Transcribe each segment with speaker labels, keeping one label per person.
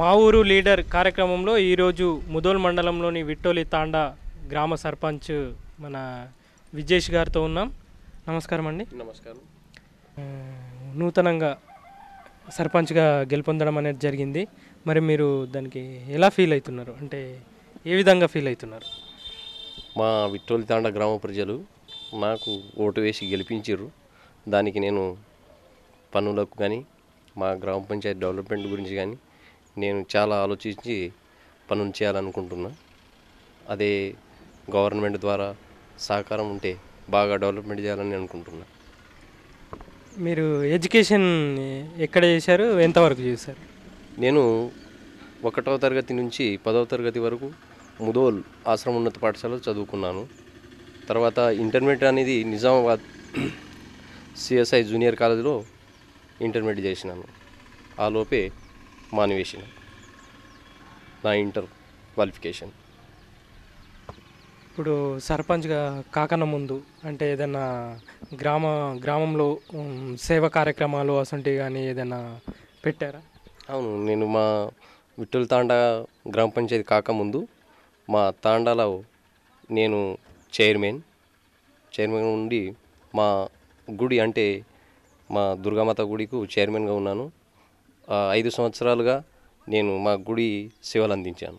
Speaker 1: మా ఊరు లీడర్ కార్యక్రమంలో ఈరోజు ముదోల్ మండలంలోని విట్టోలి తాండా గ్రామ సర్పంచ్ మన విజేష్ గారితో ఉన్నాం నమస్కారం అండి
Speaker 2: నమస్కారం
Speaker 1: ఆ, నూతనంగా సర్పంచ్గా గెలుపొందడం అనేది జరిగింది మరి మీరు దానికి ఎలా ఫీల్ అవుతున్నారు అంటే ఏ విధంగా ఫీల్ అవుతున్నారు
Speaker 2: మా విట్టోలి తాండ గ్రామ ప్రజలు నాకు ఓటు వేసి గెలిపించారు దానికి నేను పనులకు కానీ మా గ్రామ పంచాయతీ డెవలప్మెంట్ గురించి కానీ నేను చాలా ఆలోచించి పనులు చేయాలనుకుంటున్నా అదే గవర్నమెంట్ ద్వారా సహకారం ఉంటే బాగా డెవలప్మెంట్ చేయాలని అనుకుంటున్నా
Speaker 1: మీరు ఎడ్యుకేషన్ ఎక్కడ చేశారు ఎంతవరకు చేశారు
Speaker 2: నేను ఒకటవ తరగతి నుంచి పదవ తరగతి వరకు ముదోల్ ఆశ్రమ ఉన్నత పాఠశాలలో చదువుకున్నాను తర్వాత ఇంటర్మీడియట్ అనేది నిజామాబాద్ సిఎస్ఐ జూనియర్ కాలేజీలో ఇంటర్మీడియట్ చేసినాను ఆ లోపే మానివేసిన నా ఇంటర్ క్వాలిఫికేషన్
Speaker 1: ఇప్పుడు సర్పంచ్గా కాకన ముందు అంటే ఏదైనా గ్రామ గ్రామంలో ఉమ్, సేవా కార్యక్రమాలు అసంటివి కానీ ఏదైనా పెట్టారా
Speaker 2: అవును నేను మా విఠల్ తాండా గ్రామ పంచాయతీ కాకముందు మా తాండాలో నేను చైర్మన్ చైర్మన్ ఉండి మా గుడి అంటే మా దుర్గామాత గుడికు చైర్మన్గా ఉన్నాను ఆ, ఐదు సంవత్సరాలుగా నేను మా గుడి సేవలు అందించాను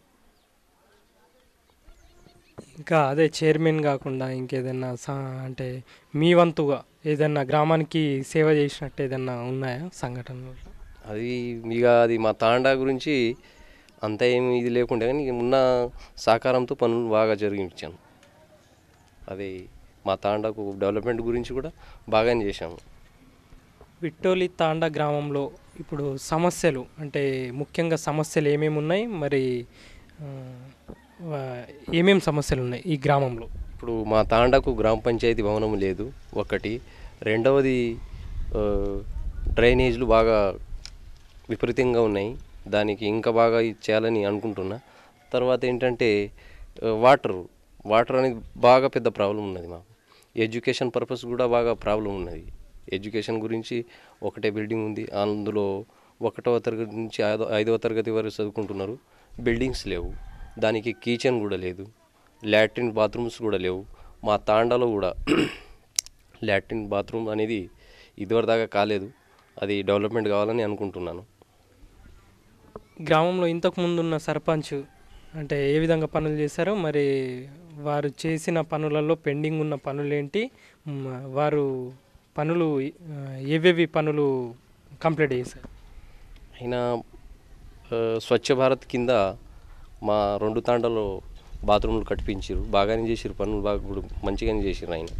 Speaker 1: ఇంకా అదే చైర్మన్ కాకుండా ఇంకేదైనా సా అంటే మీ వంతుగా ఏదైనా గ్రామానికి సేవ చేసినట్టు ఏదైనా ఉన్నాయా సంఘటనలు
Speaker 2: అది ఇక అది మా తాండా గురించి అంత ఏమి ఇది లేకుండా కానీ ఉన్న సహకారంతో పనులు బాగా జరిగించాను అది మా తాండాకు డెవలప్మెంట్ గురించి కూడా బాగానే చేశాము
Speaker 1: విట్టోలి తాండా గ్రామంలో ఇప్పుడు సమస్యలు అంటే ముఖ్యంగా సమస్యలు ఏమేమి ఉన్నాయి మరి ఆ, వా- ఏమేమి సమస్యలు ఉన్నాయి ఈ గ్రామంలో
Speaker 2: ఇప్పుడు మా తాండాకు గ్రామ పంచాయతీ భవనం లేదు ఒకటి రెండవది ఆ, డ్రైనేజ్లు బాగా విపరీతంగా ఉన్నాయి దానికి ఇంకా బాగా ఇది చేయాలని అనుకుంటున్నా తర్వాత ఏంటంటే ఆ, వాటర్ వాటర్ అనేది బాగా పెద్ద ప్రాబ్లం ఉన్నది మాకు ఎడ్యుకేషన్ పర్పస్ కూడా బాగా ప్రాబ్లం ఉన్నది ఎడ్యుకేషన్ గురించి ఒకటే బిల్డింగ్ ఉంది అందులో ఒకటవ తరగతి నుంచి ఐదో ఐదవ తరగతి వరకు చదువుకుంటున్నారు బిల్డింగ్స్ లేవు దానికి కిచెన్ కూడా లేదు లాట్రిన్ బాత్రూమ్స్ కూడా లేవు మా తాండాలో కూడా లాట్రిన్ బాత్రూమ్ అనేది ఇదివరదాకా కాలేదు అది డెవలప్మెంట్ కావాలని అనుకుంటున్నాను
Speaker 1: గ్రామంలో ఇంతకు ముందున్న సర్పంచ్ అంటే ఏ విధంగా పనులు చేశారో మరి వారు చేసిన పనులలో పెండింగ్ ఉన్న పనులు ఏంటి మ్, వారు పనులు ఆ, ఏవేవి పనులు కంప్లీట్ చేశారు
Speaker 2: అయినా ఆ, స్వచ్ఛ భారత్ కింద మా రెండు తాండాలో బాత్రూమ్లు కట్టించారు బాగానే చేసిరు పనులు బాగా కూడా మంచిగానే చేసిరు ఆయన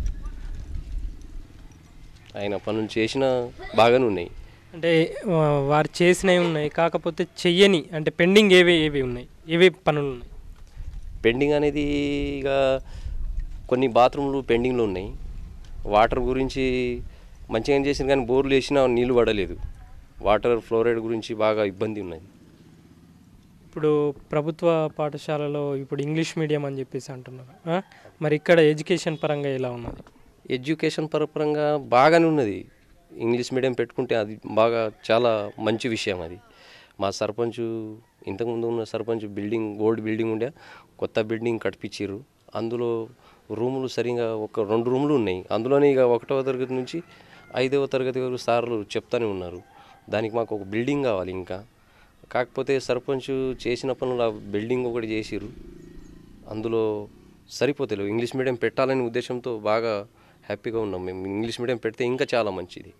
Speaker 2: ఆయన పనులు చేసిన బాగానే ఉన్నాయి
Speaker 1: అంటే ఆ, వారు చేసినవి ఉన్నాయి కాకపోతే చెయ్యని అంటే పెండింగ్ ఏవి ఏవి ఉన్నాయి ఏవి పనులు ఉన్నాయి
Speaker 2: పెండింగ్ అనేది ఇక కొన్ని బాత్రూమ్లు పెండింగ్లో ఉన్నాయి వాటర్ గురించి మంచిగా చేసింది కానీ బోర్లు వేసినా నీళ్లు పడలేదు వాటర్ ఫ్లోరైడ్ గురించి బాగా ఇబ్బంది ఉన్నది
Speaker 1: ఇప్పుడు ప్రభుత్వ పాఠశాలలో ఇప్పుడు ఇంగ్లీష్ మీడియం అని చెప్పేసి అంటున్నారు ఆ? మరి ఇక్కడ ఎడ్యుకేషన్ పరంగా ఎలా ఉన్నది
Speaker 2: ఎడ్యుకేషన్ పరపరంగా బాగానే ఉన్నది ఇంగ్లీష్ మీడియం పెట్టుకుంటే అది బాగా చాలా మంచి విషయం అది మా సర్పంచ్ ఇంతకుముందు ఉన్న సర్పంచ్ బిల్డింగ్ ఓల్డ్ బిల్డింగ్ ఉండే కొత్త బిల్డింగ్ కట్టించారు అందులో రూములు సరిగా ఒక రెండు రూములు ఉన్నాయి అందులోనే ఇక ఒకటవ తరగతి నుంచి ఐదవ తరగతి వరకు సార్లు చెప్తానే ఉన్నారు దానికి మాకు ఒక బిల్డింగ్ కావాలి ఇంకా కాకపోతే సర్పంచ్ చేసిన పనులు ఆ బిల్డింగ్ ఒకటి చేసిర్రు అందులో సరిపోతలేవు ఇంగ్లీష్ మీడియం పెట్టాలనే ఉద్దేశంతో బాగా హ్యాపీగా ఉన్నాం మేము ఇంగ్లీష్ మీడియం పెడితే ఇంకా చాలా మంచిది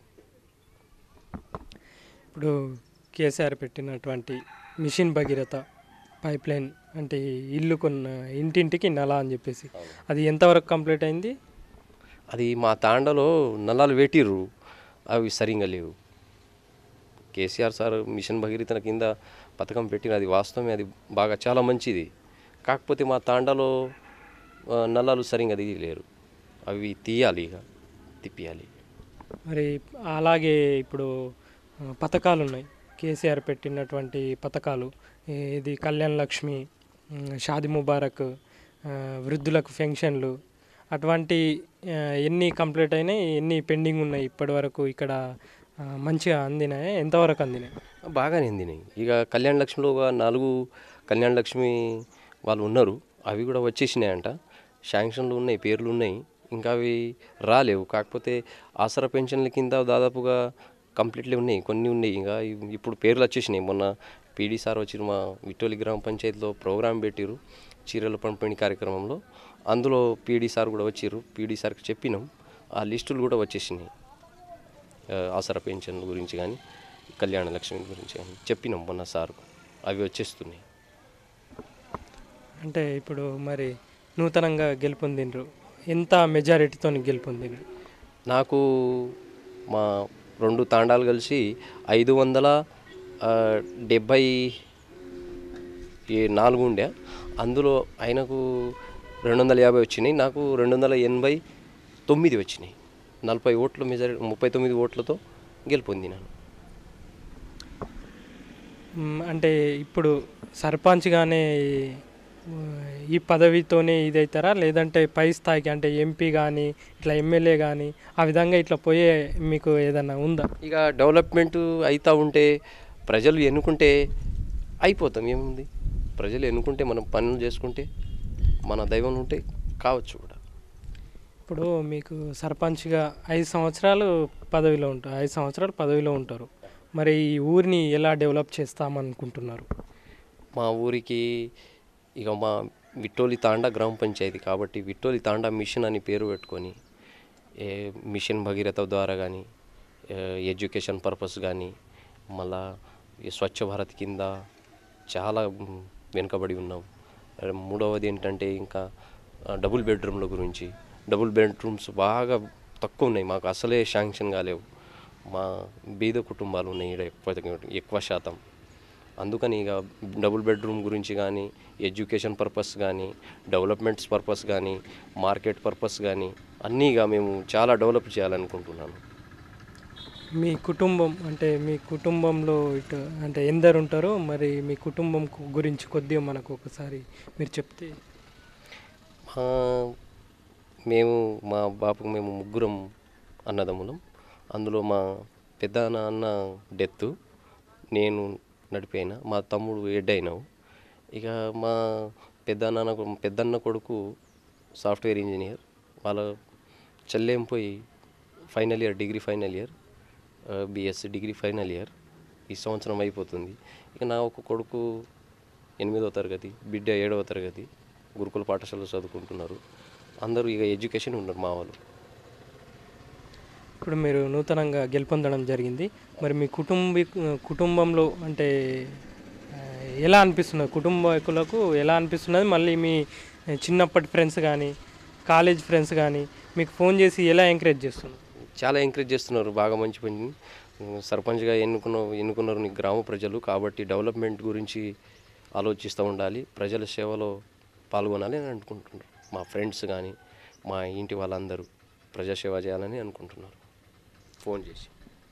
Speaker 1: ఇప్పుడు కేసీఆర్ పెట్టినటువంటి మిషన్ భగీరథ పైప్ లైన్ అంటే ఇల్లు కొన్న ఇంటింటికి నల అని చెప్పేసి అది ఎంతవరకు కంప్లీట్ అయింది
Speaker 2: అది మా తాండలో నల్లాలు పెట్టిర్రు అవి సరిగా లేవు కేసీఆర్ సార్ మిషన్ భగీరథ కింద పథకం పెట్టిన అది వాస్తవమే అది బాగా చాలా మంచిది కాకపోతే మా తాండాలో ఆ, నల్లాలు సరిగా తీయలేరు అవి తీయాలి ఇక తిప్పియాలి
Speaker 1: మరి అలాగే ఇప్పుడు ఆ, పథకాలు ఉన్నాయి కేసీఆర్ పెట్టినటువంటి పథకాలు ఇది కళ్యాణ్ లక్ష్మి ఉమ్, షాది ముబారక్ ఆ, వృద్ధులకు పెన్షన్లు అటువంటి ఆ, ఎన్ని కంప్లీట్ అయినాయి ఎన్ని పెండింగ్ ఉన్నాయి ఇప్పటి వరకు ఇక్కడ ఆ, మంచిగా అందినాయి ఎంతవరకు అందినాయి
Speaker 2: బాగానే అందినాయి ఇక కళ్యాణ లక్ష్మిలో ఒక నాలుగు కళ్యాణ లక్ష్మి వాళ్ళు ఉన్నారు అవి కూడా వచ్చేసినాయంట శాంక్షన్లు ఉన్నాయి పేర్లు ఉన్నాయి ఇంకా అవి రాలేవు కాకపోతే ఆసరా పెన్షన్ల కింద దాదాపుగా కంప్లీట్లీ ఉన్నాయి కొన్ని ఉన్నాయి ఇంకా ఇవ్- ఇప్పుడు పేర్లు వచ్చేసినాయి మొన్న పీడీ సార్ వచ్చి మా విట్టోలి గ్రామ పంచాయతీలో ప్రోగ్రాం పెట్టిరు చీరల పంపిణీ కార్యక్రమంలో అందులో పీడీ సార్ కూడా వచ్చిర్రు పీడీ సార్కి చెప్పినాం ఆ లిస్టులు కూడా వచ్చేసినాయి ఆ, ఆసరా పెన్షన్ గురించి కానీ కళ్యాణ లక్ష్మి గురించి కానీ చెప్పినాం మొన్న సార్ అవి వచ్చేస్తున్నాయి
Speaker 1: అంటే ఇప్పుడు మరి నూతనంగా గెలుపొందిండ్రు ఎంత మెజారిటీతో గెలుపొందిండ్రు
Speaker 2: నాకు మా రెండు తాండాలు కలిసి ఐదు వందల ఆ, డెబ్భై ఈ నాలుగు ఉండే అందులో ఆయనకు రెండు వందల యాభై వచ్చినాయి నాకు రెండు వందల ఎనభై తొమ్మిది వచ్చినాయి నలభై ఓట్ల మెజారిటీ ముప్పై తొమ్మిది ఓట్లతో గెలుపొందినాను
Speaker 1: మ్, అంటే ఇప్పుడు సర్పంచ్గానే ఈ పదవితోనే ఇదవుతారా లేదంటే పై స్థాయికి అంటే ఎంపీ కానీ ఇట్లా ఎమ్మెల్యే కానీ ఆ విధంగా ఇట్లా పోయే మీకు ఏదన్నా ఉందా
Speaker 2: ఇక డెవలప్మెంట్ అవుతూ ఉంటే ప్రజలు ఎన్నుకుంటే అయిపోతాం ఏముంది ప్రజలు ఎన్నుకుంటే మనం పనులు చేసుకుంటే మన దైవం ఉంటే కావచ్చు కూడా
Speaker 1: ఇప్పుడు మీకు సర్పంచ్గా ఐదు సంవత్సరాలు పదవిలో ఉంటారు ఐదు సంవత్సరాలు పదవిలో ఉంటారు మరి ఈ ఊరిని ఎలా డెవలప్ చేస్తామనుకుంటున్నారు
Speaker 2: మా ఊరికి ఇక మా విట్టోలి తాండా గ్రామ పంచాయతీ కాబట్టి విట్టోలి తాండా మిషన్ అని పేరు పెట్టుకొని ఏ మిషన్ భగీరథ ద్వారా కానీ ఎడ్యుకేషన్ పర్పస్ కానీ మళ్ళా ఈ స్వచ్ఛ భారత్ కింద చాలా మ్, వెనుకబడి ఉన్నాం ఆ, మూడవది ఏంటంటే ఇంకా ఆ, డబుల్ బెడ్రూమ్ల గురించి డబుల్ బెడ్రూమ్స్ బాగా తక్కువ ఉన్నాయి మాకు అసలే శాంక్షన్ కాలేవు మా బీద కుటుంబాలు ఉన్నాయి ఈడ ఎక్కువ ఎక్కువ శాతం అందుకని ఇక డబుల్ బెడ్రూమ్ గురించి కానీ ఎడ్యుకేషన్ పర్పస్ కానీ డెవలప్మెంట్స్ పర్పస్ కానీ మార్కెట్ పర్పస్ కానీ అన్నీ ఇక మేము చాలా డెవలప్ చేయాలనుకుంటున్నాను
Speaker 1: మీ కుటుంబం అంటే మీ కుటుంబంలో ఇటు అంటే ఎందరు ఉంటారో మరి మీ కుటుంబం కు- గురించి కొద్దిగా మనకు ఒకసారి మీరు చెప్తే
Speaker 2: మా మేము మా బాపుకు మేము ముగ్గురం అన్నదమ్ములం అందులో మా పెద్ద నాన్న డెత్ నేను నడిపోయిన మా తమ్ముడు ఎడ్ అయినావు ఇక మా పెద్ద నాన్న కొ- పెద్దన్న కొడుకు సాఫ్ట్వేర్ ఇంజనీర్ వాళ్ళ చెల్లెం పోయి final year degree final year BSc degree final year ఈ సంవత్సరం అయిపోతుంది ఇక నా ఒక కొడుకు ఎనిమిదవ తరగతి బిడ్డ ఏడవ తరగతి గురుకుల పాఠశాలలో చదువుకుంటున్నారు అందరూ ఇక ఎడ్యుకేషన్ ఉన్నారు మా వాళ్ళు
Speaker 1: ఇప్పుడు మీరు నూతనంగా గెలుపొందడం జరిగింది మరి మీ కుటుంబీ కుటుంబంలో అంటే ఆ, ఎలా అనిపిస్తున్నది కుటుంబకులకు ఎలా అనిపిస్తున్నది మళ్ళీ మీ చిన్నప్పటి ఫ్రెండ్స్ కానీ కాలేజ్ ఫ్రెండ్స్ కానీ మీకు ఫోన్ చేసి ఎలా ఎంకరేజ్ చేస్తున్నారు
Speaker 2: చాలా ఎంకరేజ్ చేస్తున్నారు బాగా మంచి పని సర్పంచ్గా ఎన్నుకున్న ఎన్నుకున్నారు నీ గ్రామ ప్రజలు కాబట్టి డెవలప్మెంట్ గురించి ఆలోచిస్తూ ఉండాలి ప్రజల సేవలో పాల్గొనాలి అని అనుకుంటున్నారు మా ఫ్రెండ్స్ కానీ మా ఇంటి వాళ్ళందరూ ప్రజాసేవ చేయాలని అనుకుంటున్నారు ఫోన్ చేసి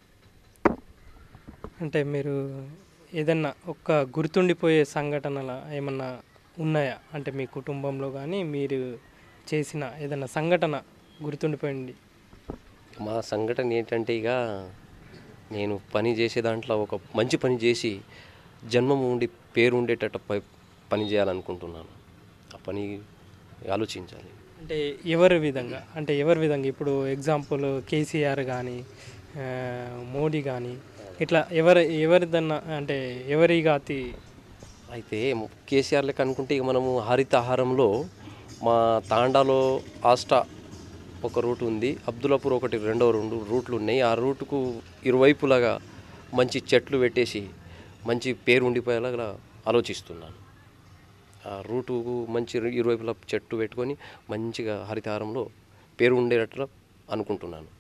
Speaker 1: అంటే మీరు ఏదన్నా ఒక గుర్తుండిపోయే సంఘటనల ఏమన్నా ఉన్నాయా అంటే మీ కుటుంబంలో కానీ మీరు చేసిన ఏదన్నా సంఘటన గుర్తుండిపోయింది
Speaker 2: మా సంఘటన ఏంటంటే ఇక నేను పని చేసే దాంట్లో ఒక మంచి పని చేసి జన్మం ఉండి పేరు ఉండేటట్టు ప- పని చేయాలనుకుంటున్నాను ఆ పని ఆలోచించాలి
Speaker 1: అంటే ఎవరి విధంగా అంటే ఎవరి విధంగా ఇప్పుడు ఎగ్జాంపుల్ కేసీఆర్ కానీ మోడీ కానీ ఇట్లా ఎవరి ఎవరిదన్నా అంటే ఎవరిగా అతి
Speaker 2: అయితే కేసీఆర్ లెక్క అనుకుంటే ఇక మనము హరితహారంలో మా తాండాలో ఆస్టా ఒక రూట్ ఉంది అబ్దులాపూర్ ఒకటి రెండో రెండు రూట్లు ఉన్నాయి ఆ రూటుకు ఇరువైపులాగా మంచి చెట్లు పెట్టేసి మంచి పేరు ఉండిపోయేలాగా ఆలోచిస్తున్నాను ఆ రూటుకు మంచి ఇరువైపులా చెట్టు పెట్టుకొని మంచిగా హరితహారంలో పేరు ఉండేటట్లు అనుకుంటున్నాను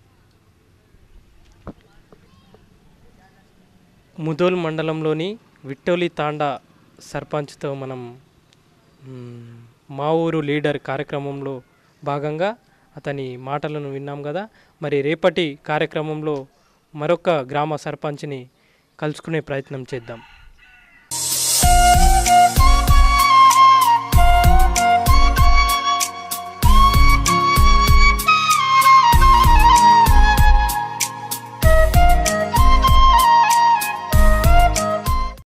Speaker 1: ముదోల్ మండలంలోని విట్టోలి తాండా సర్పంచ్తో మనం మ్, మా ఊరు లీడర్ కార్యక్రమంలో భాగంగా అతని మాటలను విన్నాం కదా మరి రేపటి కార్యక్రమంలో మరొక గ్రామ సర్పంచ్ని కలుసుకునే ప్రయత్నం చేద్దాం